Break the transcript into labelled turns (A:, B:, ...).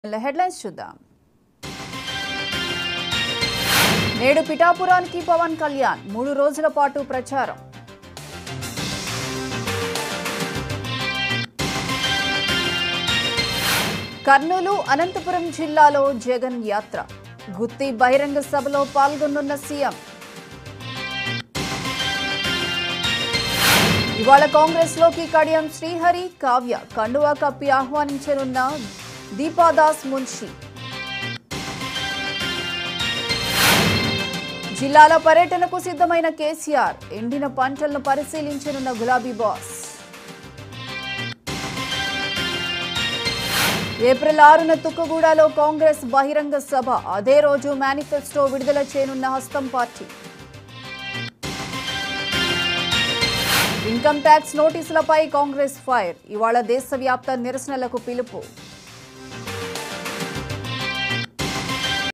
A: headlines చూద్దాం నేడు పిఠాపురానికి పవన్ కళ్యాణ్ మూడు రోజుల పాటు ప్రచారం కర్నూలు అనంతపురం జిల్లాలో జగన్ యాత్ర గుత్తి బహిరంగ సభలో పాల్గొనున్న సీఎం ఇవాళ కాంగ్రెస్ లోకి కడియం శ్రీహరి కావ్య కండువా కప్పి ఆహ్వానించనున్న దీపాదాస్ మున్షి జిల్లాల పర్యటనకు సిద్ధమైన కేసీఆర్ ఎండిన పంటలను పరిశీలించనున్న గులాబీ బాస్ ఏప్రిల్ ఆరున తుక్కుగూడలో కాంగ్రెస్ బహిరంగ సభ అదే రోజు మేనిఫెస్టో విడుదల చేయనున్న హస్తం పార్టీ ఇన్కమ్ ట్యాక్స్ నోటీసులపై కాంగ్రెస్ ఫైర్ ఇవాళ దేశవ్యాప్త నిరసనలకు పిలుపు